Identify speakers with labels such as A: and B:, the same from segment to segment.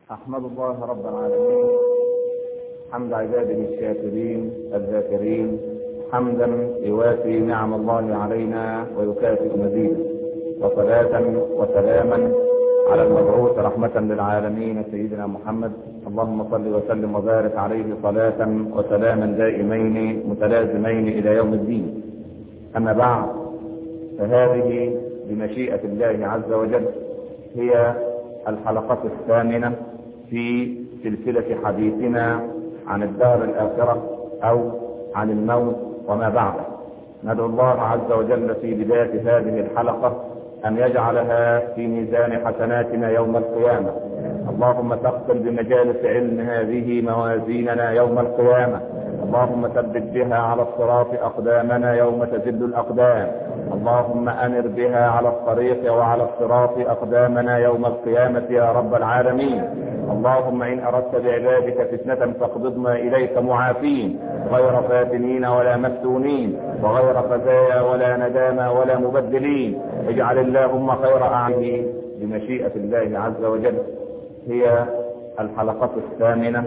A: أحمد الله رب العالمين حمد عباده الشاكرين الذاكرين حمدا يوافي نعم الله علينا ويكافئ مزيدا وصلاة وسلاما على المبعوث رحمة للعالمين سيدنا محمد اللهم صل وسلم وبارك عليه صلاة وسلاما دائمين متلازمين إلى يوم الدين أما بعد فهذه بمشيئة الله عز وجل هي الحلقة الثامنة في سلسلة حديثنا عن الدار الآخرة أو عن الموت وما بعده ندعو الله عز وجل في بداية هذه الحلقة أن يجعلها في ميزان حسناتنا يوم القيامة اللهم تقبل بمجالس علم هذه موازيننا يوم القيامة اللهم ثبت بها على الصراط أقدامنا يوم تزل الأقدام اللهم أنر بها على الطريق وعلى الصراط أقدامنا يوم القيامة يا رب العالمين اللهم إن أردت بعبادك فتنة فاقبضنا إليك معافين غير فاتنين ولا مفتونين وغير خزايا ولا ندامى ولا مبدلين اجعل اللهم خير أعمالي بمشيئة الله عز وجل هي الحلقة الثامنة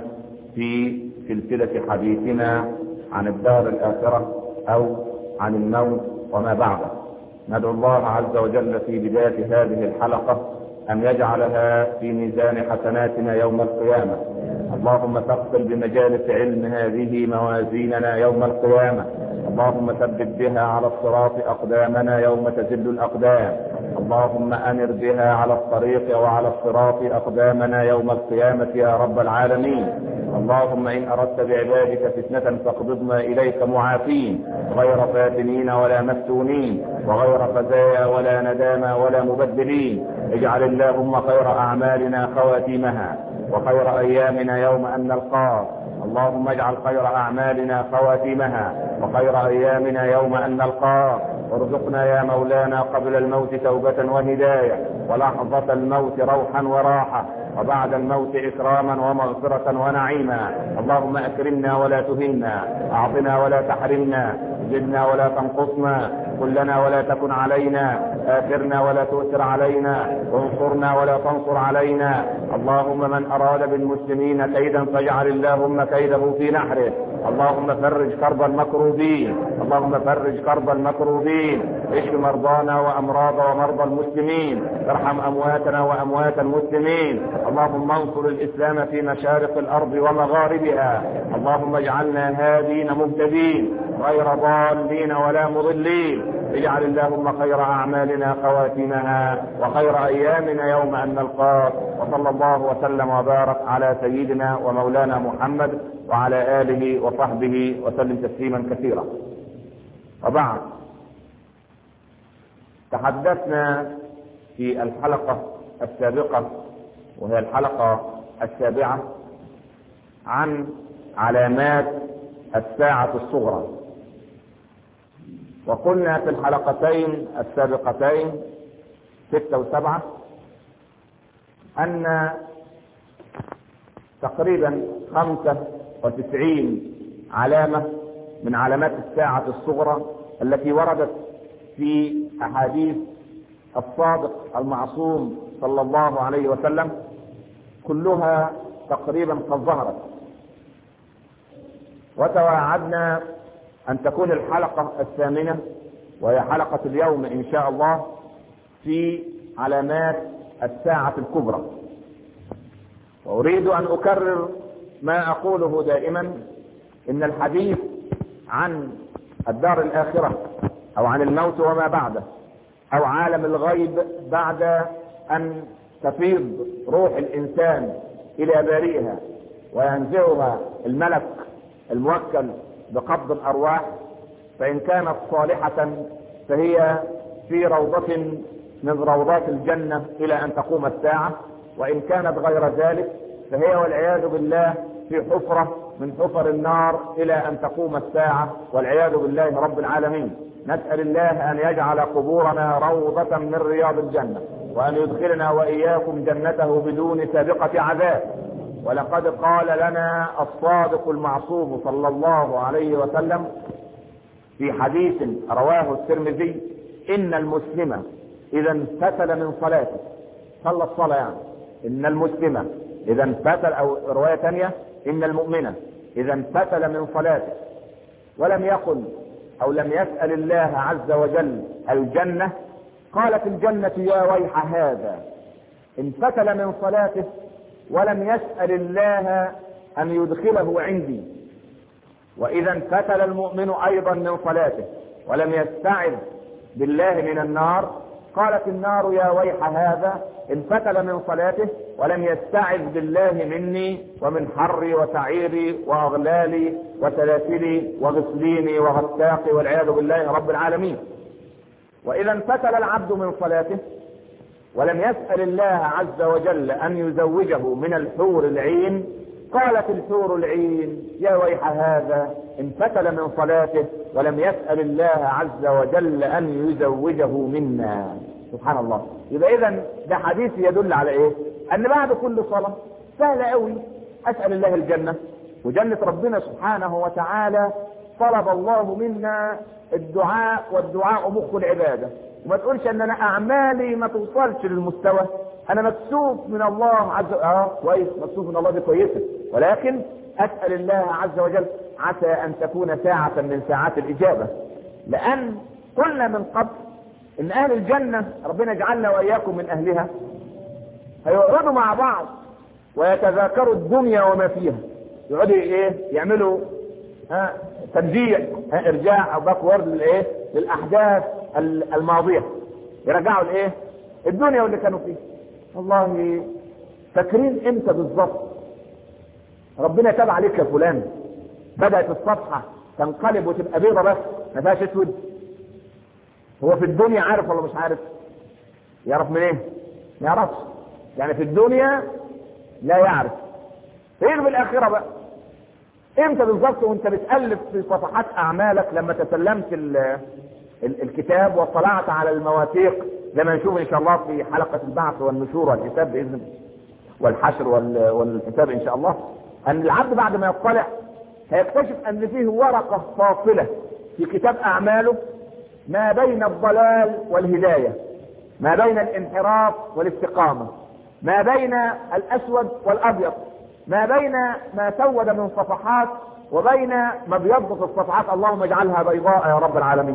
A: في سلسلة حديثنا عن الدار الآخرة أو عن الموت وما بعده ندعو الله عز وجل في بداية هذه الحلقة أن يجعلها في ميزان حسناتنا يوم القيامة اللهم تقبل بمجالس علم هذه موازيننا يوم القيامة اللهم ثبت بها على الصراط أقدامنا يوم تزل الأقدام اللهم أنر بها على الطريق وعلى الصراط أقدامنا يوم القيامة يا رب العالمين اللهم إن أردت بعبادك فتنة فاقبضنا إليك معافين غير فاتنين ولا مفتونين وغير خزايا ولا ندامى ولا مبدلين اجعل اللهم خير أعمالنا خواتيمها وخير أيامنا يوم أن نلقاك اللهم اجعل خير أعمالنا خواتيمها وخير أيامنا يوم أن نلقاك وارزقنا يا مولانا قبل الموت توبة وهداية ولحظة الموت روحا وراحة وبعد الموت إكراما ومغفرة ونعيما اللهم أكرمنا ولا تهنا أعطنا ولا تحرمنا زدنا ولا تنقصنا كلنا ولا تكن علينا آثرنا ولا تؤثر علينا وانصرنا ولا تنصر علينا اللهم من أراد بالمسلمين كيدا فاجعل اللهم كيده في نحره اللهم فرج كرب المكروبين اللهم فرج كرب المكروبين اشف مرضانا وامراض ومرضى المسلمين ارحم امواتنا واموات المسلمين اللهم انصر الاسلام في مشارق الارض ومغاربها اللهم اجعلنا هادين مهتدين غير ضالين ولا مضلين اجعل اللهم خير اعمالنا خواتمها وخير ايامنا يوم ان نلقاك وصلى الله وسلم وبارك على سيدنا ومولانا محمد وعلى اله وصحبه وسلم تسليما كثيرا وبعد تحدثنا في الحلقة السابقة وهي الحلقة السابعة عن علامات الساعة الصغرى وقلنا في الحلقتين السابقتين ستة وسبعة أن تقريبا خمسة وتسعين علامة من علامات الساعة الصغرى التي وردت في أحاديث الصادق المعصوم صلى الله عليه وسلم كلها تقريبا قد ظهرت وتواعدنا أن تكون الحلقة الثامنة وهي حلقة اليوم إن شاء الله في علامات الساعة الكبرى وأريد أن أكرر ما أقوله دائما إن الحديث عن الدار الآخرة أو عن الموت وما بعده أو عالم الغيب بعد أن تفيض روح الإنسان إلى بارئها وينزعها الملك الموكل بقبض الأرواح فإن كانت صالحة فهي في روضة من روضات الجنة إلى أن تقوم الساعة وإن كانت غير ذلك فهي والعياذ بالله في حفرة من حفر النار إلى أن تقوم الساعة والعياذ بالله رب العالمين نسأل الله أن يجعل قبورنا روضة من رياض الجنة وأن يدخلنا وإياكم جنته بدون سابقة عذاب ولقد قال لنا الصادق المعصوم صلى الله عليه وسلم في حديث رواه الترمذي إن المسلم إذا انفتل من صلاته صلى الصلاة يعني إن المسلم اذا انفتل او رواية ثانية ان المؤمن اذا انفتل من صلاته ولم يقل او لم يسأل الله عز وجل الجنة قالت الجنة يا ويح هذا انفتل من صلاته ولم يسأل الله ان يدخله عندي واذا انفتل المؤمن ايضا من صلاته ولم يستعذ بالله من النار قالت النار يا ويح هذا انفتل من صلاته ولم يستعذ بالله مني ومن حري وسعيري واغلالي وسلاسلي وغسليني وغساقي والعياذ بالله رب العالمين واذا انفتل العبد من صلاته ولم يسأل الله عز وجل ان يزوجه من الحور العين قالت الحور العين يا ويح هذا انفتل من صلاته ولم يسأل الله عز وجل ان يزوجه منا سبحان الله يبقى اذا ده حديث يدل على ايه ان بعد كل صلاة سهل قوي اسأل الله الجنة وجنة ربنا سبحانه وتعالى طلب الله منا الدعاء والدعاء مخ العبادة وما تقولش ان انا اعمالي ما توصلش للمستوى انا مكسوف من الله عز وجل اه كويس مكسوف من الله دي كويسه ولكن اسال الله عز وجل عسى ان تكون ساعه من ساعات الاجابه لان قلنا من قبل ان اهل الجنه ربنا يجعلنا واياكم من اهلها هيقعدوا مع بعض ويتذاكروا الدنيا وما فيها يقعدوا ايه يعملوا ها ترجيع ها ارجاع او باكورد للايه للاحداث الماضيه يرجعوا الايه الدنيا واللي كانوا فيه والله فاكرين امتى بالظبط ربنا تاب عليك يا فلان بدات الصفحه تنقلب وتبقى بيضه بس ما فيهاش اسود هو في الدنيا عارف ولا مش عارف يعرف من ايه ما يعرفش يعني في الدنيا لا يعرف غير بالاخره بقى امتى بالظبط وانت بتالف في صفحات اعمالك لما تسلمت ال ال الكتاب واطلعت على المواثيق زي ما نشوف ان شاء الله في حلقه البعث والنشور والحساب باذن والحشر والحساب ان شاء الله ان العبد بعد ما يطلع هيكتشف ان فيه ورقه فاصله في كتاب اعماله ما بين الضلال والهدايه ما بين الانحراف والاستقامه ما بين الاسود والابيض ما بين ما سود من صفحات وبين ما ابيض في الصفحات اللهم اجعلها بيضاء يا رب العالمين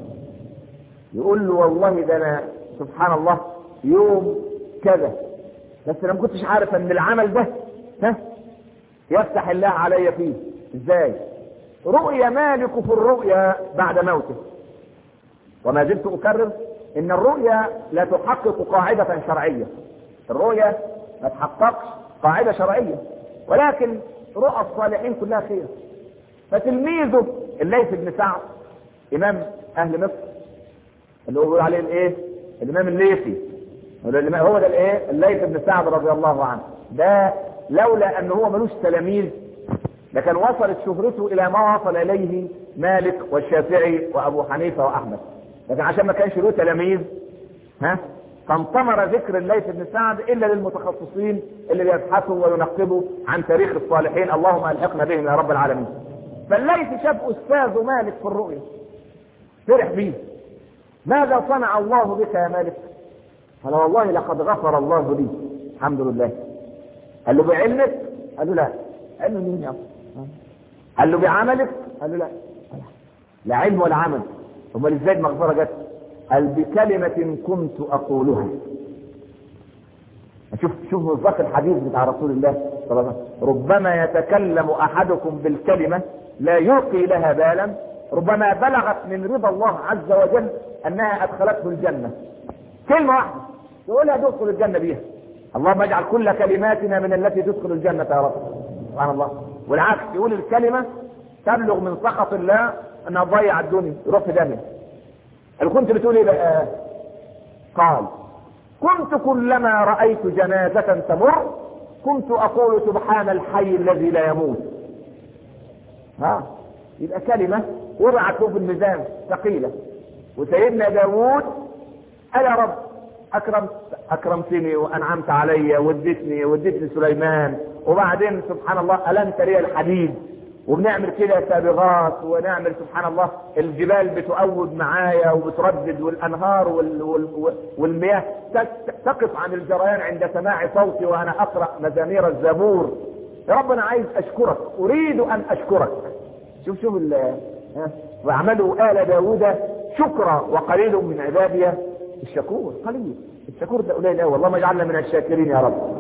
A: يقول له والله ده انا سبحان الله يوم كذا بس انا ما كنتش عارف ان العمل ده ها يفتح الله علي فيه ازاي رؤيا مالك في الرؤيا بعد موته وما زلت اكرر ان الرؤيا لا تحقق قاعدة شرعية الرؤيا ما تحققش قاعدة شرعية ولكن رؤى الصالحين كلها خير فتلميذه الليث بن سعد امام اهل مصر اللي هو بيقول عليه الايه الامام الليثي هو ده الايه الليث بن سعد رضي الله عنه ده لولا ان هو ملوش تلاميذ لكان وصلت شهرته الى ما وصل اليه مالك والشافعي وابو حنيفه واحمد لكن عشان ما كانش له تلاميذ ها فانطمر ذكر الليث بن سعد الا للمتخصصين اللي بيبحثوا وينقبوا عن تاريخ الصالحين اللهم الحقنا بهم يا رب العالمين فالليث شاف استاذه مالك في الرؤيا فرح بيه ماذا صنع الله بك يا مالك قال والله لقد غفر الله لي الحمد لله قال له بعلمك قال له لا قال له مين يا قال له بعملك قال له لا لا علم ولا عمل امال ازاي المغفره جت قال بكلمة كنت أقولها شوف شوف مصداق الحديث بتاع رسول الله صلى الله عليه وسلم ربما يتكلم أحدكم بالكلمة لا يلقي لها بالا ربما بلغت من رضا الله عز وجل أنها أدخلته الجنة كلمة واحدة يقولها تدخل الجنة بيها اللهم اجعل كل كلماتنا من التي تدخل الجنة يا رب سبحان الله والعكس يقول الكلمة تبلغ من سخط الله انها تضيع الدنيا يروح في داهية اللي كنت بتقول ايه بقى قال كنت كلما رأيت جنازة تمر كنت اقول سبحان الحي الذي لا يموت ها يبقى كلمة وضعت له في الميزان ثقيلة وسيدنا داوود قال يا رب اكرمت اكرمتني وانعمت علي وديتني وديتني سليمان وبعدين سبحان الله النت لي الحديد وبنعمل كده سابغات ونعمل سبحان الله الجبال بتؤود معايا وبتردد والانهار وال وال والمياه تقف عن الجريان عند سماع صوتي وانا اقرا مزامير الزبور يا رب انا عايز اشكرك اريد ان اشكرك شوف شوف واعملوا ال داوود شكرا وقليل من عبادي الشكور قليل الشكور ده قليل قوي اللهم اجعلنا من الشاكرين يا رب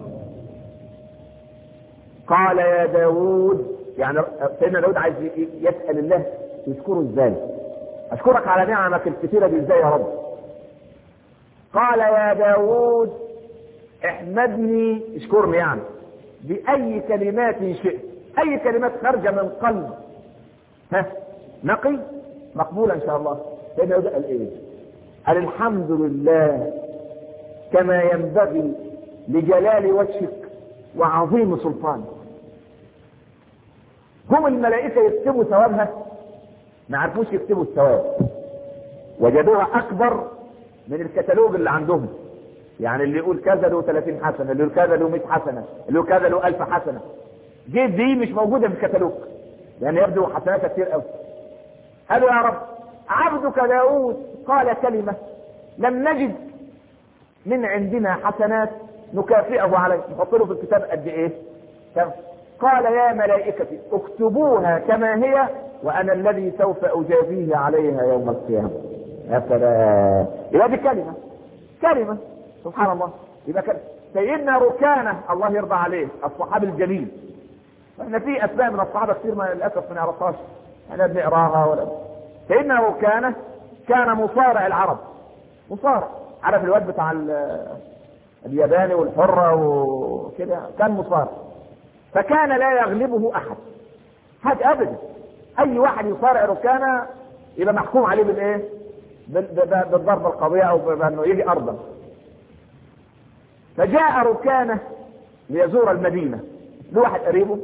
A: قال يا داوود يعني سيدنا داود عايز يسأل الله يشكره ازاي اشكرك على نعمك الكثيرة دي ازاي يا رب قال يا داود احمدني اشكرني يعني بأي كلمات شئت أي كلمات خارجة من قلب ها نقي مقبولة إن شاء الله سيدنا داود قال إيه؟ قال الحمد لله كما ينبغي لجلال وجهك وعظيم سلطانك هم الملائكة يكتبوا ثوابها ما عرفوش يكتبوا الثواب وجدوها أكبر من الكتالوج اللي عندهم يعني اللي يقول كذا له 30 حسنة اللي يقول كذا له 100 حسنة اللي يقول كذا له 1000 حسنة دي دي مش موجودة في الكتالوج يعني يبدو حسناتها كتير قوي قالوا يا رب عبدك داود قال كلمة لم نجد من عندنا حسنات نكافئه عليه نحط له في الكتاب قد ايه كم قال يا ملائكتي اكتبوها كما هي وانا الذي سوف اجازيه عليها يوم القيامه يا سلام يبقى دي كلمه كلمه سبحان الله يبقى كلمة. سيدنا ركانه الله يرضى عليه الصحابي الجليل احنا في اسماء من الصحابه كثير ما للاسف ما نعرفهاش احنا بنقراها ولا سيدنا ركانه كان مصارع العرب مصارع عارف الواد بتاع الياباني والحره وكده كان مصارع فكان لا يغلبه احد هذا ابدا اي واحد يصارع ركانه يبقى محكوم عليه بالايه بالضربه القضيه او بانه يجي ارضا فجاء ركانه ليزور المدينه له واحد قريبه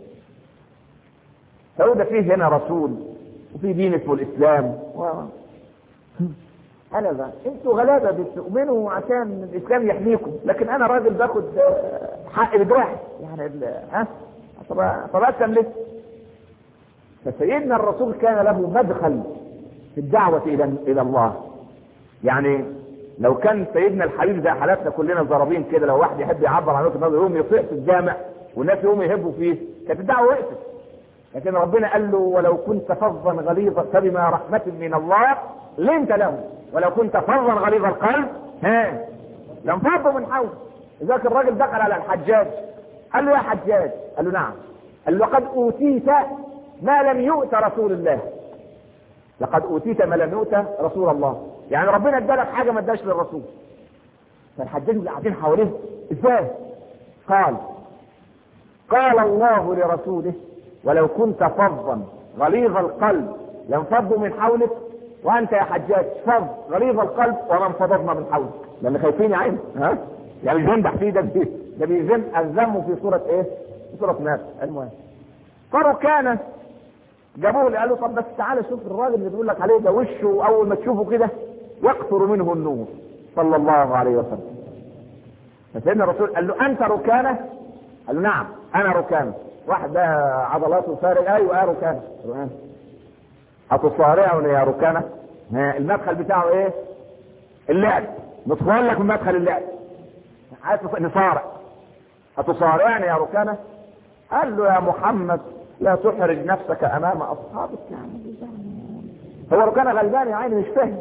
A: فهو فيه هنا رسول وفي دين اسمه الاسلام و... انا بقى انتوا غلابه بتؤمنوا عشان الاسلام يحميكم لكن انا راجل باخد حق بدراعي يعني ها طب طب اسلم ليه؟ فسيدنا الرسول كان له مدخل في الدعوه الى الى الله يعني لو كان سيدنا الحبيب زي حالاتنا كلنا ضربين كده لو واحد يحب يعبر عن وجهه نظره يقوم يطيع في الجامع والناس يقوموا يهبوا فيه كانت الدعوه وقفت لكن ربنا قال له ولو كنت فظا غليظا فبما رحمه من الله لنت له ولو كنت فظا غليظ القلب ها لانفضوا من حولك لذلك الراجل دخل على الحجاج قال له يا حجاج قال له نعم قال له لقد اوتيت ما لم يؤت رسول الله لقد اوتيت ما لم يؤت رسول الله يعني ربنا ادالك حاجه ما اداش للرسول فالحجاج اللي قاعدين حواليه ازاي قال قال الله لرسوله ولو كنت فظا غليظ القلب لانفضوا من حولك وانت يا حجاج فظ غليظ القلب وما انفضضنا من حولك لان خايفين يا عين ها يعني بيمدح فيه ده بي ده بيذم الذم في سوره ايه؟ في سوره ناس المهم فركانه جابوه قالوا طب بس تعالى شوف الراجل اللي بيقول لك عليه ده وشه اول ما تشوفه كده يقطر منه النور صلى الله عليه وسلم فسيدنا الرسول قال له انت ركانه؟ قال له نعم انا ركانه واحد ده عضلاته فارغ ايوه اه ركانه هتصارعني يا ركانه المدخل بتاعه ايه؟ اللعب ندخل لك من مدخل اللعب عايز نصارع هتصارعني يا ركانه؟ قال له يا محمد لا تحرج نفسك امام اصحابك يعني هو ركانه غلبان يا عيني مش فاهم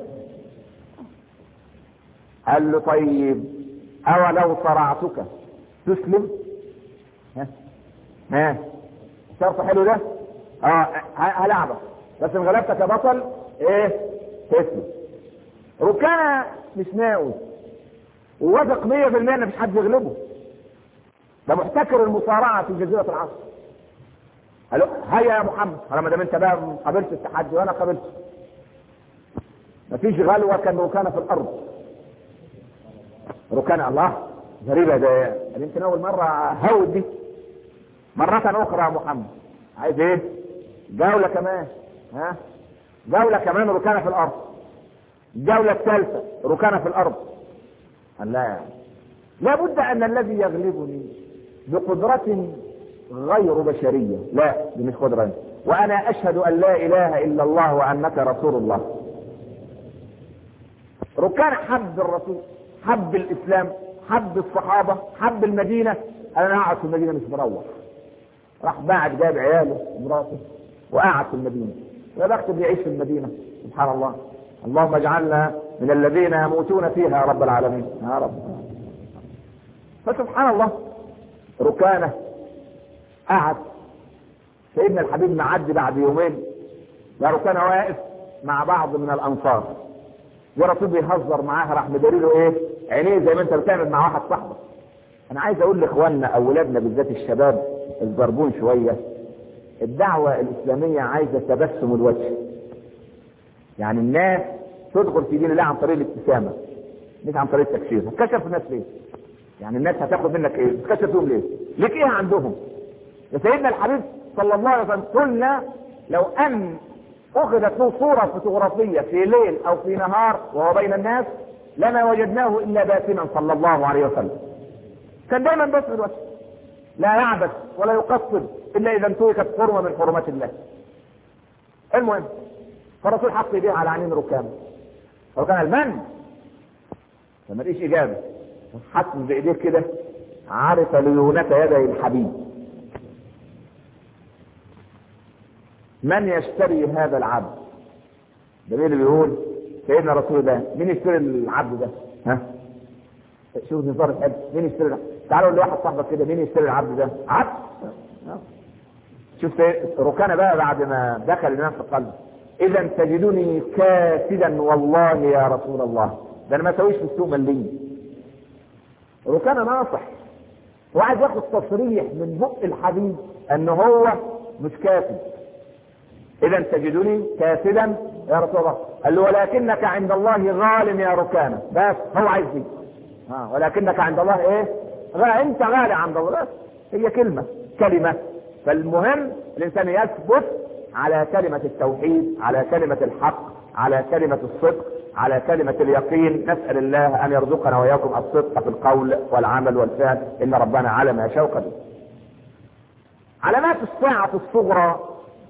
A: قال له طيب اولو صرعتك تسلم ها ها شرط حلو ده اه هلعبك بس ان غلبتك يا بطل ايه تسلم ركانه مش ناوي ووثق 100% ان مفيش حد يغلبه ده محتكر المصارعه في جزيره العرب قال له هيا يا محمد انا ما دام انت بقى قابلت التحدي وانا قابلته مفيش غلوه كان ركانه في الارض ركانه الله غريبه ده يمكن اول مره هود دي مرة أخرى يا محمد عايز إيه؟ جولة كمان ها؟ جولة كمان ركانة في الأرض الجولة الثالثة ركانة في الأرض قال لا لابد أن الذي يغلبني بقدرة غير بشرية لا دي مش قدرة وأنا أشهد أن لا إله إلا الله وأنك رسول الله ركان حب الرسول حب الإسلام حب الصحابة حب المدينة أنا أقعد في المدينة مش مروح راح بعد جاب عياله ومراته وقعد في المدينة يا بخت اللي يعيش في المدينة سبحان الله اللهم اجعلنا من الذين يموتون فيها يا رب العالمين يا رب فسبحان الله ركانه قعد سيدنا الحبيب معدي بعد يومين يا ركانه واقف مع بعض من الانصار ورسول بيهزر معاها راح مداري له ايه عينيه زي ما انت بتعمل مع واحد صاحبك انا عايز اقول لاخواننا اولادنا بالذات الشباب الزربون شويه الدعوه الاسلاميه عايزه تبسم الوجه يعني الناس تدخل في دين الله عن طريق الابتسامه مش عن طريق التكشير هتكشف الناس ليه؟ يعني الناس هتاخد منك ايه؟ تكشف فيهم ليه؟ ليك ايه عندهم؟ يا سيدنا الحبيب صلى الله عليه وسلم قلنا لو ان اخذت له صوره فوتوغرافيه في ليل او في نهار وهو بين الناس لما وجدناه الا باسما صلى الله عليه وسلم. كان دايما باسم الوجه. لا يعبث ولا يقصد الا اذا انتهكت حرمه من حرمات الله. المهم فالرسول حط ايديه على عينين ركامه. ركان المن فما لقيش اجابه حط بايديه كده عرف ليونة يدي الحبيب من يشتري هذا العبد ده مين اللي بيقول سيدنا رسول الله مين يشتري العبد ده ها شوف نظام الحب مين يشتري ده تعالوا لواحد صاحبك كده مين يشتري العبد ده عبد شوف ركانه بقى بعد ما دخل الإمام في قلبه إذا تجدني كاسدا والله يا رسول الله ده أنا ما اسويش في السوق مليم ركانه ناصح وعايز ياخد تصريح من بق الحبيب ان هو مش كافر اذا تجدني كافدا يا رسول الله قال له ولكنك عند الله غال يا ركانه بس هو عايز دي ها ولكنك عند الله ايه غال انت غالي عند الله بس هي كلمه كلمه فالمهم الانسان يثبت على كلمه التوحيد على كلمه الحق على كلمه الصدق على كلمة اليقين نسأل الله أن يرزقنا وإياكم الصدق في القول والعمل والفعل إن ربنا علم ما شوق به علامات الساعة الصغرى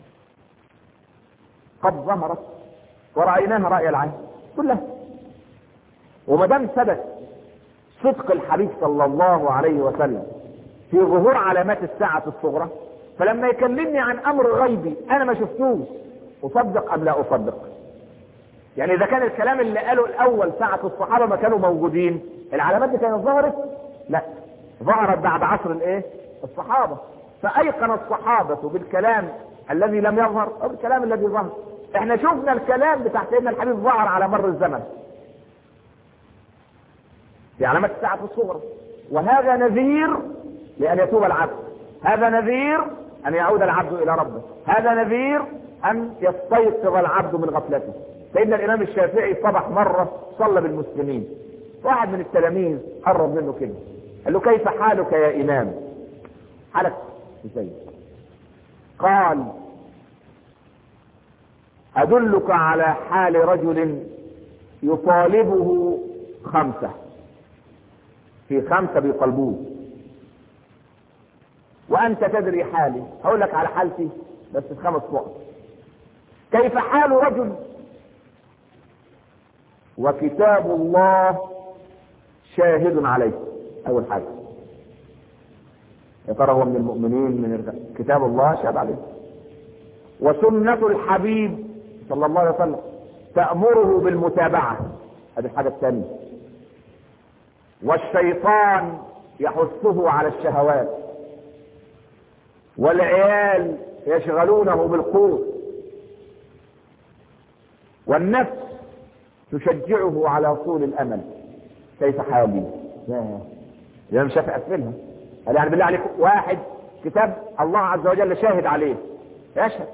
A: قد ظهرت ورأيناها رأي العين كلها وما دام ثبت صدق الحبيب صلى الله عليه وسلم في ظهور علامات الساعة الصغرى فلما يكلمني عن أمر غيبي أنا ما شفتوش أصدق أم لا أصدق يعني اذا كان الكلام اللي قاله الاول ساعة الصحابة ما كانوا موجودين العلامات دي كانت ظهرت لا ظهرت بعد عصر الايه الصحابة فايقن الصحابة بالكلام الذي لم يظهر او بالكلام الذي ظهر احنا شفنا الكلام بتاع سيدنا الحبيب ظهر على مر الزمن في علامات الساعة الصغرى وهذا نذير لان يتوب العبد هذا نذير ان يعود العبد الى ربه هذا نذير ان يستيقظ العبد من غفلته سيدنا الامام الشافعي صبح مره صلى بالمسلمين واحد من التلاميذ قرب منه كده قال له كيف حالك يا امام حالك ازاي قال ادلك على حال رجل يطالبه خمسه في خمسه بيطالبوه وانت تدري حالي هقول لك على حالتي بس في خمس نقط كيف حال رجل وكتاب الله شاهد عليه اول حاجه يا ترى هو من المؤمنين من الرجال. كتاب الله شاهد عليه وسنة الحبيب صلى الله عليه وسلم تأمره بالمتابعة هذه الحاجة الثانية والشيطان يحثه على الشهوات والعيال يشغلونه بالقوت والنفس تشجعه على طول الامل كيف حالي يا يا مش اقفلها قال يعني بالله عليك واحد كتاب الله عز وجل شاهد عليه يشهد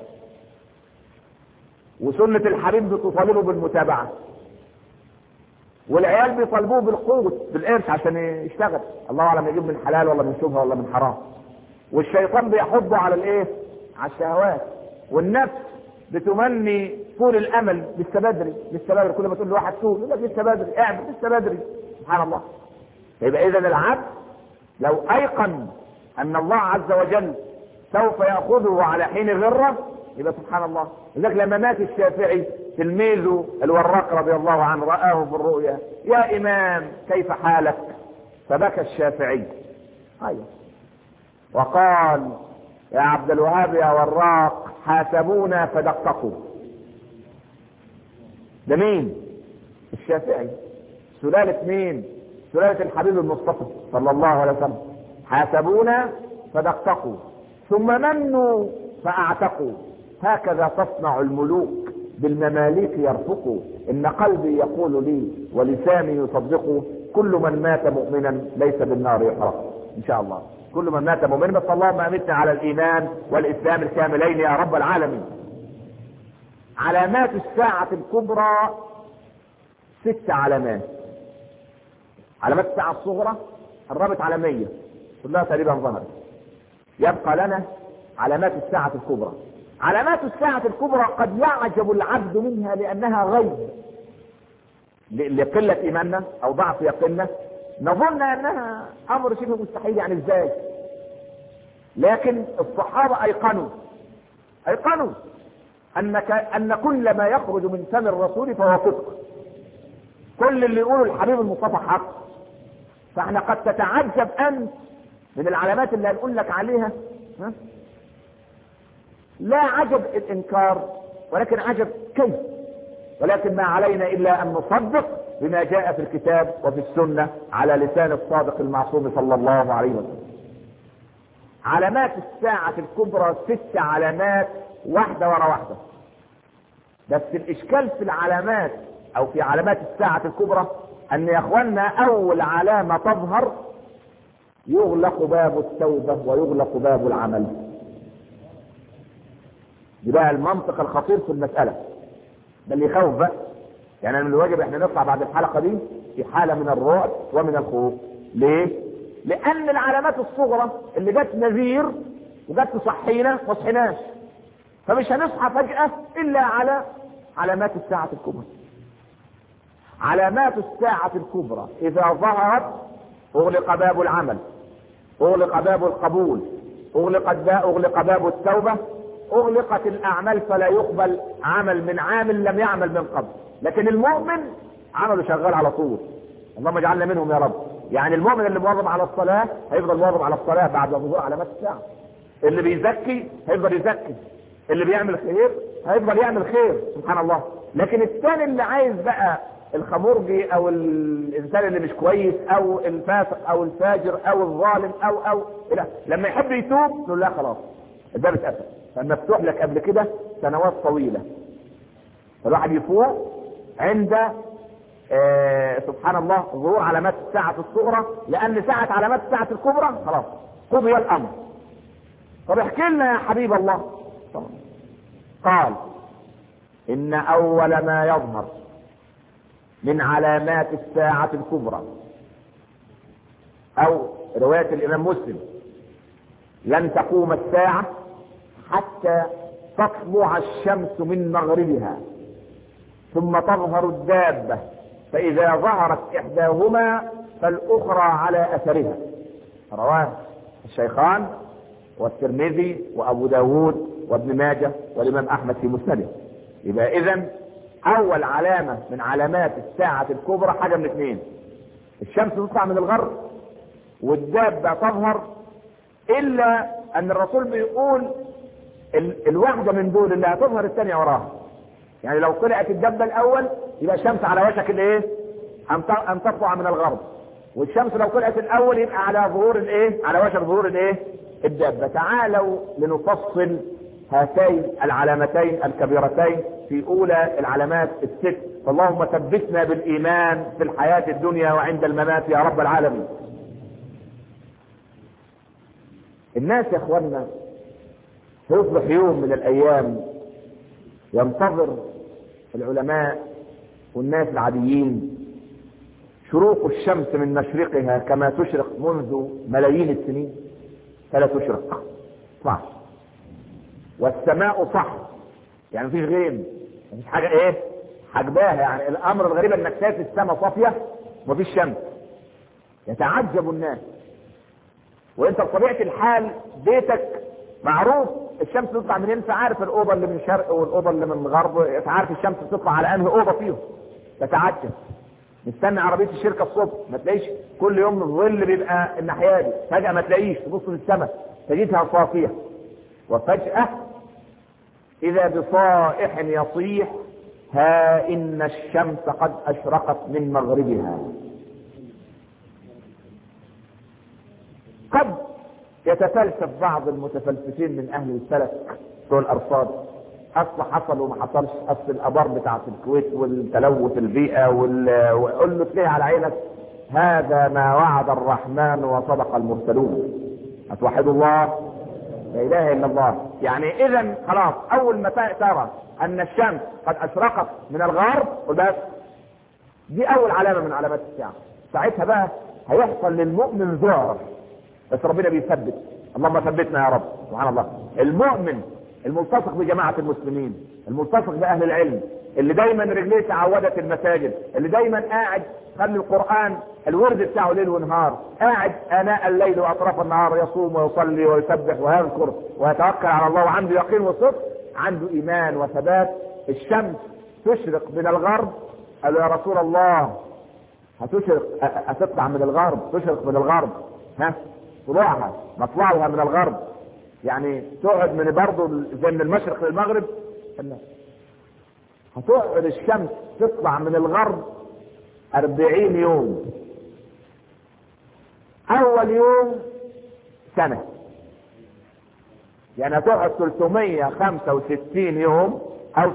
A: وسنة الحبيب بتطالبه بالمتابعة والعيال بيطالبوه بالقوت بالقرش عشان يشتغل الله اعلم يجيب من حلال ولا من شبهه ولا من حرام والشيطان بيحضه على الايه على الشهوات والنفس بتمني طول الامل لسه بدري لسه بدري كل ما تقول لواحد طول يقول لك لسه بدري اعمل لسه بدري سبحان الله يبقى اذا العبد لو ايقن ان الله عز وجل سوف يأخذه على حين غرة يبقى سبحان الله لذلك لما مات الشافعي تلميذه الوراق رضي الله عنه رآه في الرؤيا يا إمام كيف حالك فبكى الشافعي أيوه وقال يا عبد الوهاب يا وراق حاسبونا فدققوا ده مين الشافعي سلالة مين سلالة الحبيب المصطفى صلى الله عليه وسلم حاسبونا فدققوا ثم منوا فاعتقوا هكذا تصنع الملوك بالمماليك يرفقوا ان قلبي يقول لي ولساني يصدقه كل من مات مؤمنا ليس بالنار يحرق ان شاء الله كل من مات مؤمنا بس اللهم امتنا على الايمان والاسلام الكاملين يا رب العالمين علامات الساعة الكبرى ست علامات علامات الساعة الصغرى قربت على 100 كلها تقريبا ظهرت يبقى لنا علامات الساعة الكبرى علامات الساعة الكبرى قد يعجب العبد منها لأنها غيب لقلة إيماننا أو ضعف يقيننا نظن أنها أمر شبه مستحيل يعني إزاي لكن الصحابة أيقنوا أيقنوا أنك أن كل ما يخرج من فم الرسول فهو صدق كل اللي يقوله الحبيب المصطفى حق فاحنا قد تتعجب أنت من العلامات اللي هنقول لك عليها ها؟ لا عجب الإنكار ولكن عجب كيف ولكن ما علينا إلا أن نصدق بما جاء في الكتاب وفي السنة على لسان الصادق المعصوم صلى الله عليه وسلم علامات الساعة الكبرى ست علامات واحدة ورا واحدة بس الإشكال في العلامات أو في علامات الساعة الكبرى أن يا إخواننا أول علامة تظهر يغلق باب التوبة ويغلق باب العمل دي بقى المنطق الخطير في المسألة ده اللي يخوف بقى يعني من الواجب احنا نطلع بعد الحلقة دي في حالة من الرعب ومن الخوف ليه؟ لأن العلامات الصغرى اللي جت نذير وجت تصحينا ما صحيناش فمش هنصحى فجأة إلا على علامات الساعة الكبرى علامات الساعة الكبرى إذا ظهرت أغلق باب العمل أغلق باب القبول أغلقت أغلق باب التوبة أغلقت الأعمال فلا يقبل عمل من عامل لم يعمل من قبل لكن المؤمن عمله شغال على طول اللهم اجعلنا منهم يا رب يعني المؤمن اللي مواظب على الصلاة هيفضل مواظب على الصلاة بعد ظهور علامات الساعة اللي بيزكي هيفضل يزكي اللي بيعمل خير هيفضل يعمل خير سبحان الله لكن الثاني اللي عايز بقى الخمرجي او الانسان اللي مش كويس او الفاسق او الفاجر او الظالم او او لا لما يحب يتوب نقول لا خلاص الباب اتقفل فمفتوح لك قبل كده سنوات طويله الواحد يفوق عند آه سبحان الله ظهور علامات الساعة الصغرى لأن ساعة علامات الساعة الكبرى خلاص قضي الأمر طب احكي لنا يا حبيب الله قال إن أول ما يظهر من علامات الساعة الكبرى أو رواية الإمام مسلم لن تقوم الساعة حتى تطلع الشمس من مغربها ثم تظهر الدابة فإذا ظهرت إحداهما فالأخرى على أثرها رواه الشيخان والترمذي وأبو داود وابن ماجه والإمام أحمد في مسنده يبقى إذا أول علامة من علامات الساعة الكبرى حاجة من اثنين الشمس تطلع من الغرب والدابة تظهر إلا أن الرسول بيقول ال- الواحدة من دول اللي هتظهر الثانية وراها يعني لو طلعت الدبة الأول يبقى الشمس على وشك الإيه؟ أن ت- أن تطلع من الغرب والشمس لو طلعت الأول يبقى على ظهور الإيه؟ على وشك ظهور الإيه؟ الدابة تعالوا لنفصل هاتين العلامتين الكبيرتين في أولى العلامات الست فاللهم ثبتنا بالإيمان في الحياة الدنيا وعند الممات يا رب العالمين الناس يا اخوانا سيصبح يوم من الايام ينتظر العلماء والناس العاديين شروق الشمس من مشرقها كما تشرق منذ ملايين السنين فلا تشرق صح والسماء صح يعني مفيش غيم مفيش حاجه ايه حجباها يعني الامر الغريب انك شايف السماء صافيه ومفيش شمس يتعجب الناس وانت بطبيعه الحال بيتك معروف الشمس تطلع منين انت عارف الاوضه اللي من شرق والاوضه اللي من غرب انت عارف الشمس تطلع على انهي اوضه فيهم تتعجب نستنى عربيه الشركه الصبح ما تلاقيش كل يوم الظل بيبقى الناحيه دي فجاه ما تلاقيش تبص للسماء تجدها صافيه وفجاه اذا بصائح يصيح ها ان الشمس قد اشرقت من مغربها قد يتفلسف بعض المتفلسفين من اهل الفلك بتوع الارصاد اصل حصل وما حصلش اصل الابار بتاعت الكويت والتلوث البيئه وال... وقول له تلاقي على عينك هذا ما وعد الرحمن وصدق المرسلون اتوحدوا الله لا اله الا الله يعني اذا خلاص اول ما ترى ان الشمس قد اشرقت من الغرب وبس دي اول علامه من علامات الساعه ساعتها بقى هيحصل للمؤمن ذعر بس ربنا بيثبت اللهم ثبتنا يا رب سبحان الله المؤمن الملتصق بجماعة المسلمين الملتصق بأهل العلم اللي دايما رجليه تعودت المساجد اللي دايما قاعد خلي القرآن الورد بتاعه ليل ونهار قاعد آناء الليل وأطراف النهار يصوم ويصلي ويسبح ويذكر ويتوكل على الله وعنده يقين وصدق عنده إيمان وثبات الشمس تشرق من الغرب قالوا يا رسول الله هتشرق هتطلع من الغرب تشرق من الغرب ها طلوعها مطلعها من الغرب يعني تقعد من برضه زي من المشرق للمغرب هتقعد الشمس تطلع من الغرب أربعين يوم أول يوم سنة يعني هتقعد 365 يوم أو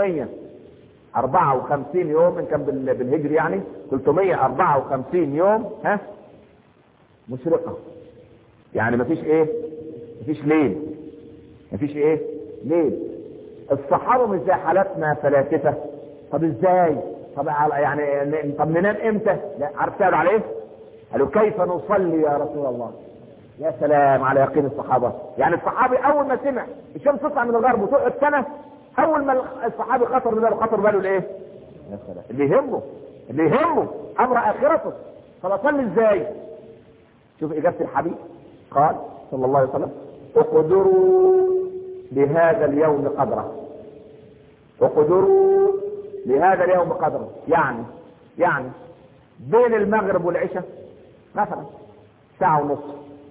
A: 354 يوم إن كان بالهجري يعني 354 يوم ها مشرقة يعني مفيش ايه مفيش ليل مفيش ايه ليل الصحابه مش زي حالاتنا فلاسفه طب ازاي طب يعني طب ننام امتى لا عارف سألوا على ايه قالوا كيف نصلي يا رسول الله يا سلام على يقين الصحابه يعني الصحابي اول ما سمع الشمس تطلع من الغرب وتقعد سنه اول ما الصحابي خطر باله خطر باله لايه يا سلام اللي يهمه اللي يهمه امر اخرته طب اصلي ازاي شوف اجابه الحبيب قال صلى الله عليه وسلم اقدروا لهذا اليوم قدره اقدروا لهذا اليوم قدره يعني يعني بين المغرب والعشاء مثلا ساعة ونص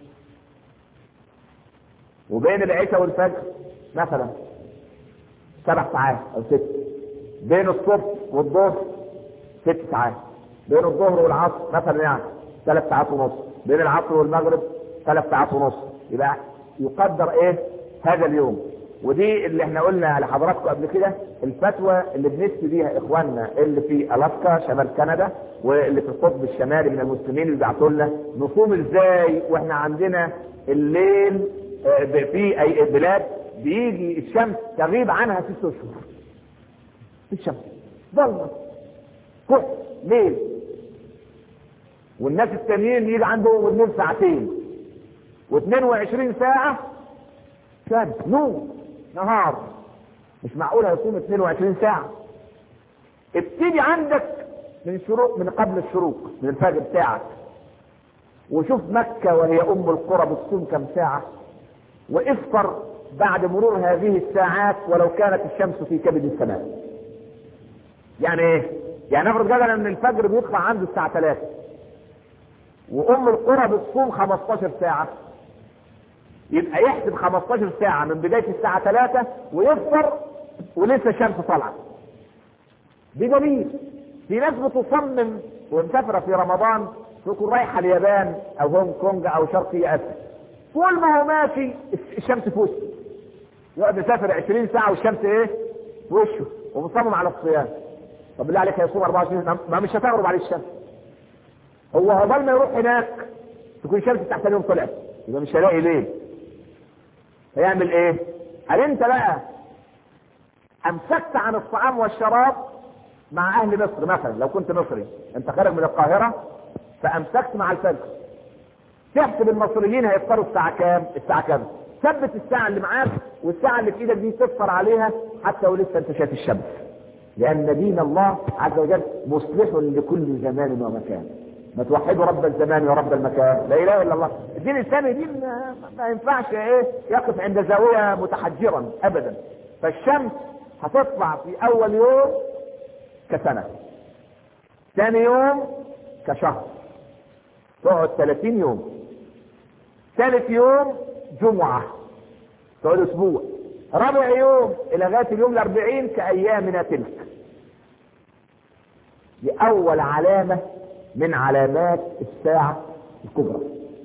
A: وبين العشاء والفجر مثلا سبع ساعات او ست بين الصبح والظهر ست ساعات بين الظهر والعصر مثلا يعني ثلاث ساعات ونص بين العصر والمغرب ثلاث ساعات ونص يبقى يقدر ايه هذا اليوم ودي اللي احنا قلنا لحضراتكم قبل كده الفتوى اللي بنفتي بيها اخواننا اللي في الاسكا شمال كندا واللي في القطب الشمالي من المسلمين اللي بيبعتوا لنا نصوم ازاي واحنا عندنا الليل في اي بلاد بيجي الشمس تغيب عنها ست اشهر الشمس ضلمه كحل ليل والناس التانيين يجي عندهم اثنين ساعتين و22 ساعة شمس نور نهار مش معقول هيصوم 22 ساعة ابتدي عندك من شروق من قبل الشروق من الفجر بتاعك وشوف مكة وهي أم القرى بتصوم كم ساعة وافطر بعد مرور هذه الساعات ولو كانت الشمس في كبد السماء يعني ايه؟ يعني نفرض جدلا ان الفجر بيطلع عنده الساعة 3 وام القرى بتصوم 15 ساعة يبقى يحسب 15 ساعة من بداية الساعة 3 ويفطر ولسه الشمس طالعة بدليل في ناس بتصمم ومسافرة في رمضان تكون رايحة اليابان او هونج كونج او شرقي اسيا طول ما هو ماشي الشمس في وشه يقعد يسافر 20 ساعة والشمس ايه؟ في وشه ومصمم على الصيام طب بالله عليك هيصوم 24 ما مش هتغرب عليه الشمس هو عقبال ما يروح هناك تكون الشمس تحت اليوم طلعت يبقى مش هلاقي ليه هيعمل ايه هل انت بقى امسكت عن الطعام والشراب مع اهل مصر مثلا لو كنت مصري انت خارج من القاهرة فامسكت مع الفجر تحسب المصريين هيفطروا الساعة كام الساعة كام ثبت الساعة اللي معاك والساعة اللي في ايدك دي تفطر عليها حتى ولسه انت شايف الشمس لان دين الله عز وجل مصلح لكل زمان ومكان ما توحدوا رب الزمان ورب المكان لا اله الا الله الدين الاسلامي دين ما, ما ينفعش ايه يقف عند زاويه متحجرا ابدا فالشمس هتطلع في اول يوم كسنه ثاني يوم كشهر تقعد 30 يوم ثالث يوم جمعه تقعد اسبوع رابع يوم الى غايه اليوم الاربعين كايامنا تلك دي اول علامه من علامات الساعه الكبرى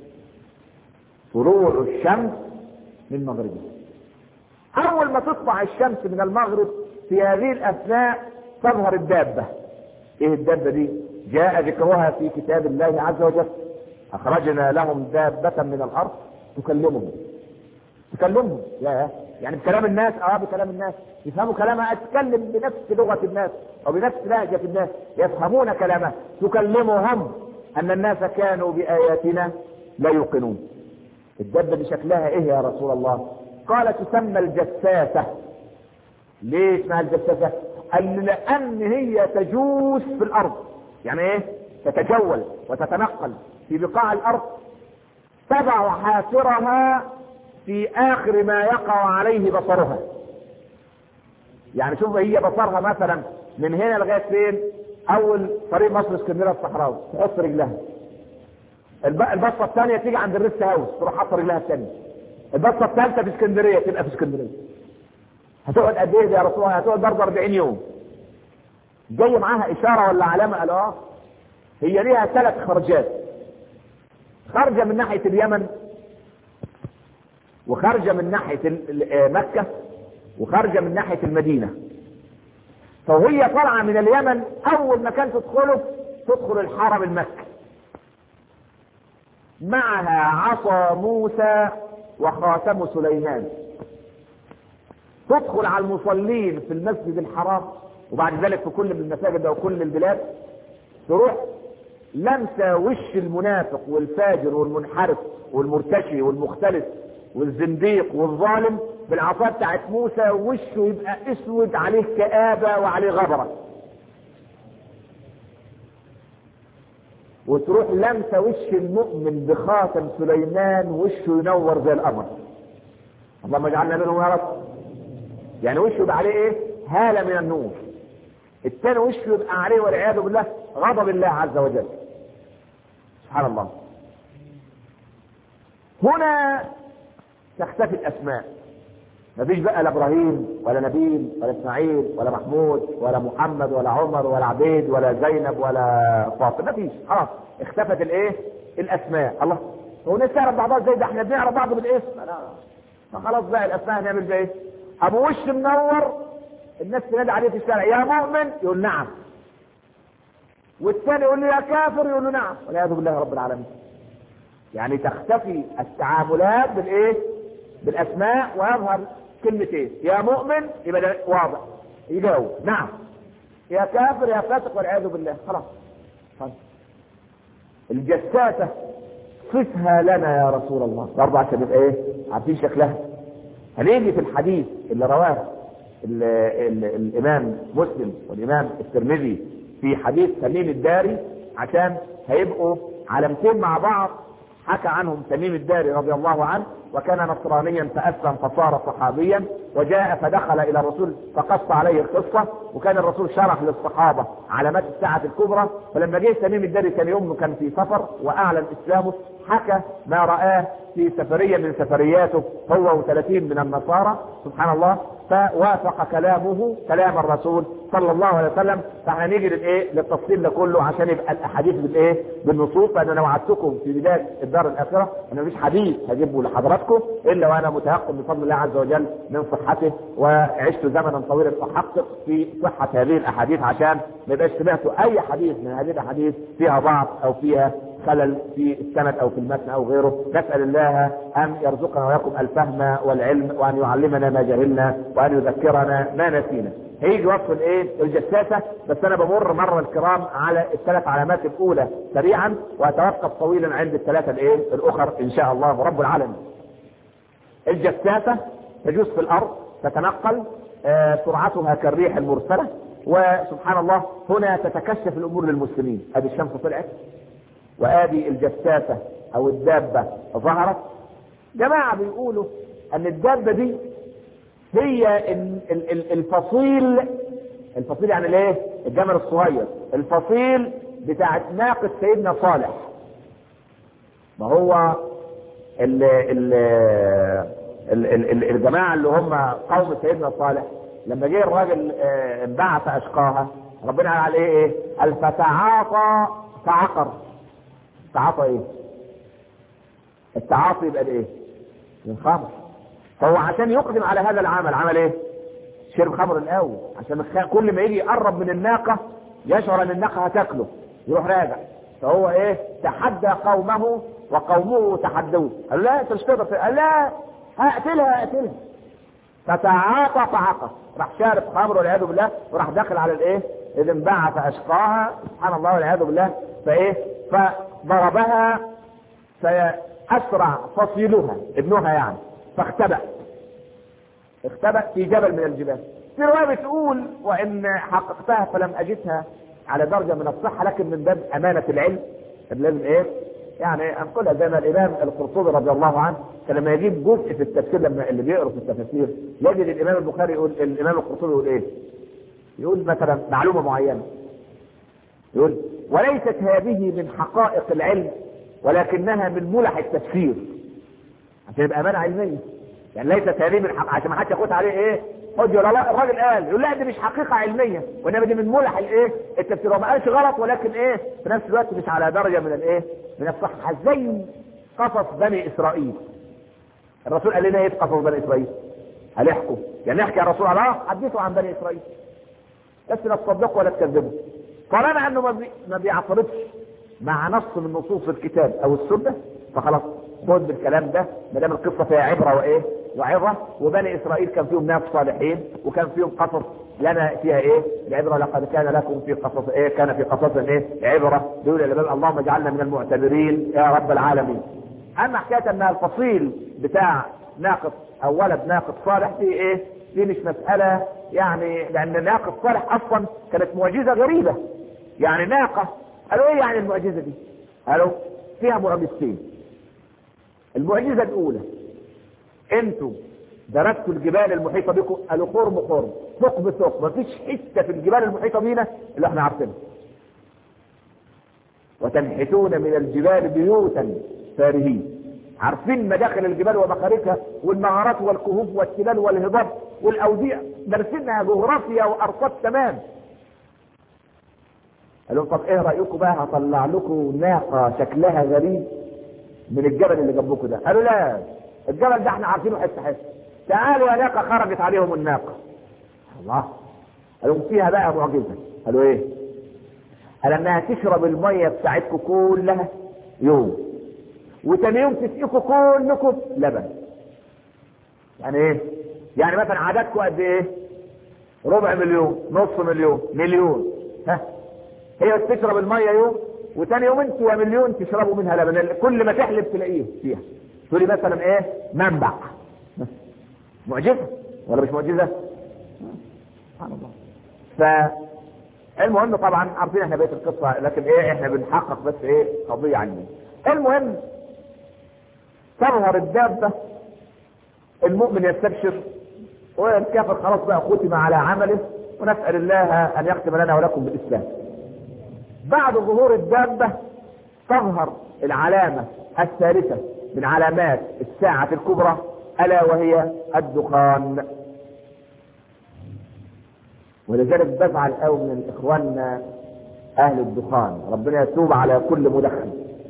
A: طلوع الشمس من مغربها اول ما تطلع الشمس من المغرب في هذه الاثناء تظهر الدابه ايه الدابه دي جاء ذكرها في كتاب الله عز وجل اخرجنا لهم دابه من الارض تكلمهم تكلمهم يا يعني بكلام الناس اه بكلام الناس يفهموا كلامها اتكلم بنفس لغه الناس او بنفس لهجه الناس يفهمون كلامها تكلمهم ان الناس كانوا باياتنا لا يوقنون الدبه دي شكلها ايه يا رسول الله قال تسمى الجساسه ليه اسمها الجساسه قال لان هي تجوس في الارض يعني ايه تتجول وتتنقل في بقاع الارض تضع حافرها في اخر ما يقع عليه بصرها يعني شوف هي بصرها مثلا من هنا لغايه فين اول طريق مصر اسكندريه الصحراوي تحط رجلها البصه الثانيه تيجي عند الريست هاوس تروح حاطه رجلها الثانيه البصه الثالثه في اسكندريه تبقى في اسكندريه هتقعد قد ايه يا رسول الله هتقعد برضه 40 يوم جاي معاها اشاره ولا علامه قال اه هي ليها ثلاث خرجات خارجه من ناحيه اليمن وخارجه من ناحيه مكه وخارجه من ناحيه المدينه فوهي طالعه من اليمن اول مكان تدخله تدخل الحرم المكي معها عصا موسى وخاتم سليمان تدخل على المصلين في المسجد الحرام وبعد ذلك في كل من المساجد او كل البلاد تروح لمسه وش المنافق والفاجر والمنحرف والمرتشي والمختلف والزنديق والظالم بالعصا بتاعت موسى وشه يبقى اسود عليه كآبة وعليه غبرة وتروح لمسة وش المؤمن بخاتم سليمان وشه ينور زي القمر اللهم اجعلنا منهم يا رب يعني وشه يبقى عليه ايه هالة من النور الثاني وشه يبقى عليه والعياذ بالله غضب الله عز وجل سبحان الله هنا تختفي الاسماء مفيش بقى لا ابراهيم ولا نبيل ولا اسماعيل ولا محمود ولا محمد ولا عمر ولا عبيد ولا زينب ولا فاطمه مفيش خلاص اختفت الايه الاسماء الله هو الناس تعرف بعضها ازاي ده احنا بنعرف بعض بالاسم لا فخلاص بقى الاسماء هنعمل بيها ايه ابو وش منور الناس تنادي عليه في الشارع يا مؤمن يقول نعم والثاني يقول له يا كافر يقول له نعم والعياذ بالله رب العالمين يعني تختفي التعاملات بالايه بالاسماء ويظهر كلمتين يا مؤمن يبقى ده واضح يجاوب نعم يا كافر يا فاسق والعياذ بالله خلاص خلاص الجساسة صفها لنا يا رسول الله برضه عشان نبقى ايه عارفين شكلها هنيجي في الحديث اللي رواه ال ال الامام مسلم والامام الترمذي في حديث تميم الداري عشان هيبقوا علامتين مع بعض حكى عنهم تميم الداري رضي الله عنه وكان نصرانيا فاسلم فصار صحابيا وجاء فدخل الى الرسول فقص عليه القصه وكان الرسول شرح للصحابه علامات الساعه الكبرى فلما جه تميم الداري كان يوم كان في سفر واعلن اسلامه حكى ما رآه في سفرية من سفرياته هو وثلاثين من النصارى سبحان الله فوافق كلامه كلام الرسول صلى الله عليه وسلم فاحنا نيجي للايه للتفصيل ده كله عشان يبقى الاحاديث بالايه بالنصوص لان انا وعدتكم في بدايه الدار الاخره ان مفيش حديث هجيبه لحضراتكم الا وانا متيقن بفضل الله عز وجل من صحته وعشت زمنا طويلا احقق في صحه هذه الاحاديث عشان ما يبقاش سمعتوا اي حديث من هذه الاحاديث فيها ضعف او فيها خلل في السند او في المتن او غيره نسال الله ان يرزقنا وياكم الفهم والعلم وان يعلمنا ما جهلنا وان يذكرنا ما نسينا هيجي وصف الايه الجساسه بس انا بمر مره الكرام على الثلاث علامات الاولى سريعا واتوقف طويلا عند الثلاثه الايه الاخر ان شاء الله رب العالمين الجساسه تجوز في الارض تتنقل آه سرعتها كالريح المرسله وسبحان الله هنا تتكشف الامور للمسلمين ادي الشمس طلعت وادي الجساسه او الدابة ظهرت جماعة بيقولوا ان الدابة دي هي ال- ال- ال- الفصيل الفصيل يعني الايه الجمل الصغير الفصيل بتاع ناقة سيدنا صالح ما هو ال ال ال ال ال الجماعة اللي هم قوم سيدنا صالح لما جه الراجل آه، انبعث اشقاها ربنا قال عليه ايه؟ قال فتعاطى فعقر تعاطى ايه؟ التعاطي يبقى ايه؟ الخمر فهو عشان يقدم على هذا العمل عمل ايه؟ شرب خمر الاول عشان الخ- كل ما يجي يقرب من الناقه يشعر ان الناقه هتاكله يروح راجع فهو ايه؟ تحدى قومه وقومه تحدوه قال لا انت مش تقدر ت- قال لا هقتلها هقتلها فتعاطى فعقر راح شارب خمر والعياذ بالله وراح داخل على الايه؟ اذ انبعث اشقاها سبحان الله والعياذ بالله فايه؟ فضربها فاسرع فصيلها ابنها يعني فاختبأ اختبأ في جبل من الجبال في رواية بتقول وإن حققتها فلم أجدها على درجة من الصحة لكن من باب أمانة العلم لازم إيه؟ يعني أنقلها زي ما الإمام القرطبي رضي الله عنه كان لما يجيب جزء في التفسير لما اللي بيقرأ في التفاسير يجد الإمام البخاري يقول الإمام القرطبي يقول إيه؟ يقول مثلا معلومة معينة يقول وليست هذه من حقائق العلم ولكنها من ملح التفسير عشان يبقى امانه علميه يعني ليست هذه من حق عشان ما حدش ياخد عليه ايه حجه ولا لا الراجل قال يقول لا دي مش حقيقه علميه وانما دي من ملح الايه التفسير هو ما قالش غلط ولكن ايه في نفس الوقت مش على درجه من الايه من الصحه زي قصص بني اسرائيل الرسول قال لنا ايه في قصص بني اسرائيل هل احكوا يعني نحكي يا رسول الله حدثوا عن بني اسرائيل بس لا تصدقوا ولا تكذبوا طالما انه ما, بي... ما بيعترضش مع نص من نصوص الكتاب او السنه فخلاص خد بالكلام ده ما دام القصه فيها عبره وايه وعظه وبني اسرائيل كان فيهم ناس صالحين وكان فيهم قصص لنا فيها ايه العبره لقد كان لكم في قصص ايه كان في قصص ايه عبره دول الامام اللهم اجعلنا من المعتبرين يا رب العالمين اما حكايه ان الفصيل بتاع ناقص او ولد ناقص صالح دي ايه دي مش مساله يعني لان ناقص صالح اصلا كانت معجزه غريبه يعني ناقه قالوا ايه يعني المعجزه دي قالوا فيها معجزتين المعجزه الاولى انتوا درستوا الجبال المحيطه بكم قالوا قرب قرب ثقب ثقب مفيش حته في الجبال المحيطه بينا اللي احنا عارفينها وتنحتون من الجبال بيوتا فارهين عارفين مداخل الجبال ومخارجها والنهارات والكهوف والتلال والهضاب والاوديع دارسينها جغرافيا وارصاد تمام قال لهم طب ايه رايكم بقى هطلع لكم ناقه شكلها غريب من الجبل اللي جنبكم ده قالوا لا الجبل ده احنا عارفينه حته حته تعالوا يا ناقه خرجت عليهم الناقه الله قالوا فيها بقى معجزه قالوا ايه قال انها تشرب الميه بتاعتكم كلها يوم وتاني يوم تسقيكم كلكم لبن يعني ايه يعني مثلا عددكم قد ايه ربع مليون نص مليون مليون ها هي تشرب الميه يوم وتاني يوم انتوا يا مليون تشربوا منها لبن كل ما تحلب تلاقيه فيها تقولي مثلا ايه منبع معجزه ولا مش معجزه سبحان الله فالمهم طبعا عارفين احنا بقيه القصه لكن ايه احنا بنحقق بس ايه قضيه عني المهم تظهر الدابه المؤمن يستبشر والكافر خلاص بقى ختم على عمله ونسال الله ان يختم لنا ولكم بالاسلام بعد ظهور الدابة تظهر العلامة الثالثة من علامات الساعة الكبرى ألا وهي الدخان ولذلك بزعل قوي من إخواننا أهل الدخان ربنا يتوب على كل مدخن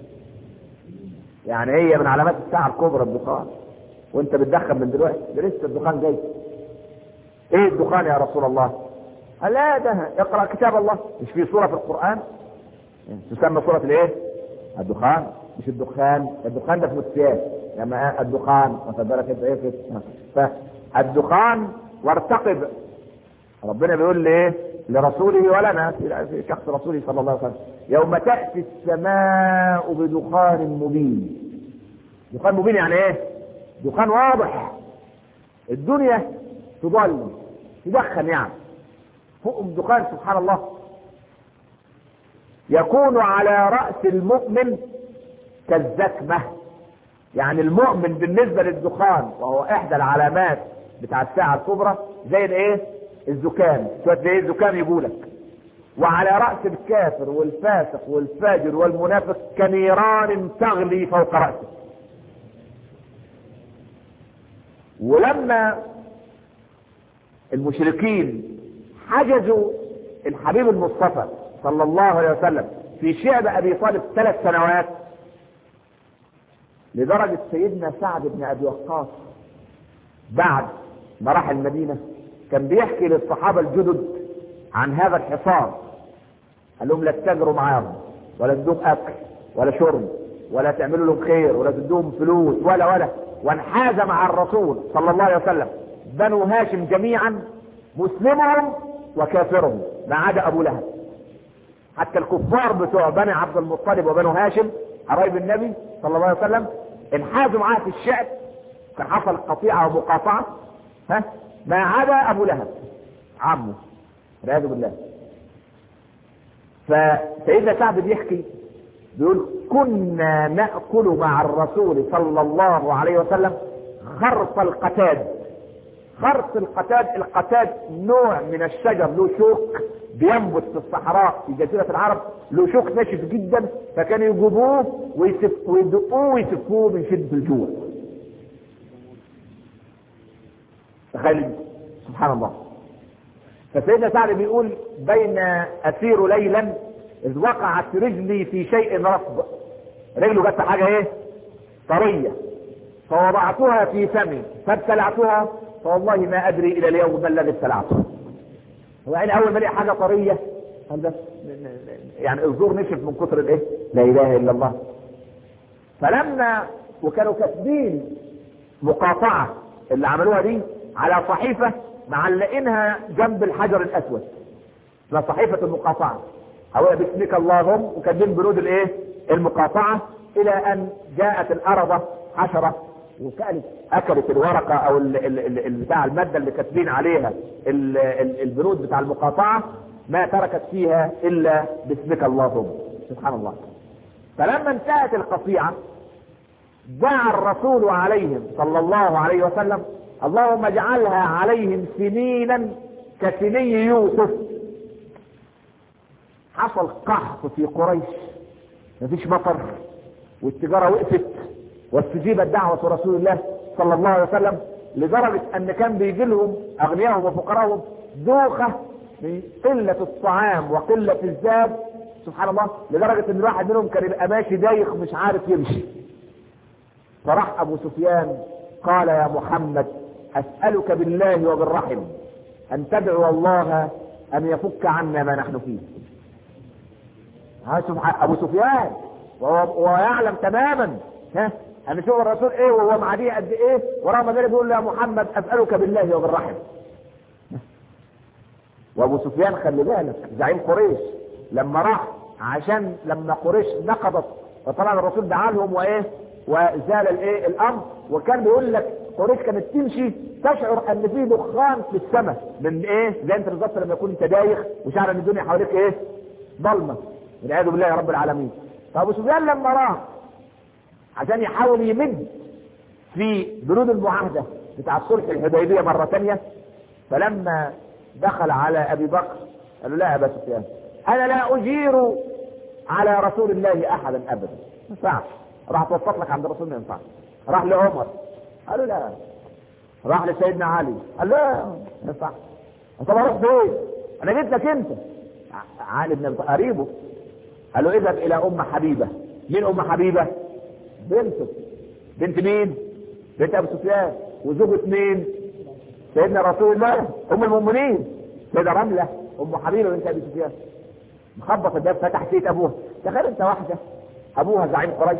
A: يعني هي من علامات الساعة الكبرى الدخان وانت بتدخن من دلوقتي ده لسه الدخان جاي ايه الدخان يا رسول الله قال لا ده اقرا كتاب الله مش في سوره في القران تسمى سوره الايه الدخان مش الدخان الدخان ده في السياس لما الدخان واخد بالك انت ايه فالدخان وارتقب ربنا بيقول لي ايه لرسوله ولنا في شخص رسوله صلى الله عليه وسلم يوم تاتي السماء بدخان مبين دخان مبين يعني ايه دخان واضح الدنيا تضل تدخن يعني فوق الدخان سبحان الله يكون على رأس المؤمن كالزكمة يعني المؤمن بالنسبة للدخان وهو احدى العلامات بتاع الساعة الكبرى زي الايه الزكام شوية زي الزكام يقولك وعلى رأس الكافر والفاسق والفاجر والمنافق كنيران تغلي فوق رأسه ولما المشركين حجزوا الحبيب المصطفى صلى الله عليه وسلم في شعب ابي طالب ثلاث سنوات لدرجة سيدنا سعد بن ابي وقاص بعد ما راح المدينة كان بيحكي للصحابة الجدد عن هذا الحصار قال لهم لا تتاجروا معاهم ولا تدوم اكل ولا شرب ولا تعملوا لهم خير ولا تدوهم فلوس ولا ولا وانحاز مع الرسول صلى الله عليه وسلم بنو هاشم جميعا مسلمهم وكافرهم ما عدا ابو لهب حتى الكفار بتوع بني عبد المطلب وبنو هاشم قرايب النبي صلى الله عليه وسلم انحازوا معاه في الشعب كان حصل قطيعه ومقاطعه ها ما عدا ابو لهب عمه والعياذ بالله فسيدنا سعد بيحكي بيقول كنا ناكل مع الرسول صلى الله عليه وسلم خرص القتاد خرص القتاد القتاد نوع من الشجر له شوك بينبت في الصحراء في جزيرة العرب له شوك ناشف جدا فكانوا يجيبوه ويسف ويدقوه ويسفوه من شدة الجوع تخيل سبحان الله فسيدنا سعد بيقول بين اسير ليلا اذ وقعت رجلي في شيء رطب رجله جت حاجه ايه طريه فوضعتها في فمي فابتلعتها فوالله ما ادري الى اليوم ما الذي ابتلعته يعني اول ما لقي حاجه طريه قال بس يعني الزور نشف من كتر الايه لا اله الا الله فلما وكانوا كاتبين مقاطعه اللي عملوها دي على صحيفه معلقينها جنب الحجر الاسود اسمها صحيفه المقاطعه او باسمك اللهم وكاتبين برود الايه المقاطعه الى ان جاءت الارضه حشره وكانت اكلت الورقه او ال ال ال بتاع الماده اللي كاتبين عليها ال ال البنود بتاع المقاطعه ما تركت فيها الا باسمك اللهم سبحان الله فلما انتهت القطيعه دعا الرسول عليهم صلى الله عليه وسلم اللهم اجعلها عليهم سنينا كسني يوسف حصل قحط في قريش مفيش مطر والتجاره وقفت واستجيبت دعوة رسول الله صلى الله عليه وسلم لدرجة ان كان بيجي لهم اغنياهم وفقراهم دوخة من قلة الطعام وقلة الزاد سبحان الله لدرجة ان الواحد منهم كان يبقى ماشي دايخ مش عارف يمشي فراح ابو سفيان قال يا محمد اسألك بالله وبالرحم ان تدعو الله ان يفك عنا ما نحن فيه ابو سفيان وهو يعلم تماما ها ان شوف الرسول ايه وهو معديه قد ايه ورغم ذلك بيقول له يا محمد اسالك بالله وبالرحم وابو سفيان خلي بالك زعيم قريش لما راح عشان لما قريش نقضت فطبعا الرسول دعا لهم وايه وزال الايه الامر وكان بيقول لك قريش كانت تمشي تشعر ان في دخان في السماء من ايه زي انت بالظبط لما يكون انت دايخ وشعر ان الدنيا حواليك ايه ضلمه والعياذ بالله يا رب العالمين فابو سفيان لما راح عشان يحاول يمد في بنود المعاهده بتاع الصلح الحديبيه مره ثانيه فلما دخل على ابي بكر قال له لا يا ابا سفيان انا لا اجير على رسول الله احدا ابدا ما ينفعش راح اتوسط لك عند الرسول ما ينفعش راح لعمر قال له لا راح لسيدنا علي قال له لا ما ينفعش طب اروح فين؟ انا جيت لك انت علي بن قريبه قال له اذهب الى ام حبيبه مين ام حبيبه؟ بنته بنت مين؟ بنت ابو سفيان وزوجة مين؟ سيدنا رسول الله ام المؤمنين سيدة رملة ام حبيبه بنت ابي سفيان مخبط الباب فتح سيد ابوها تخيل انت واحدة ابوها زعيم قريش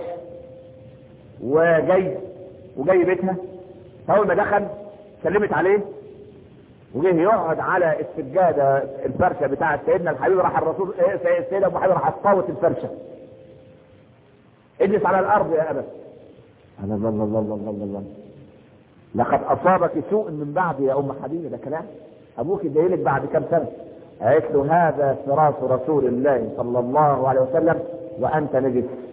A: وجاي وجاي بيتها فاول ما دخل سلمت عليه وجه يقعد على السجادة الفرشة بتاعت سيدنا الحبيب راح الرسول ايه سيدنا ابو حبيب راح طاوت الفرشة اجلس على الارض يا ابا الله الله الله الله الله الله لقد اصابك سوء من بعد يا ام حبيبه ده كلام ابوك جاي بعد كم سنه قالت له هذا فراش رسول الله صلى الله عليه وسلم وانت نجس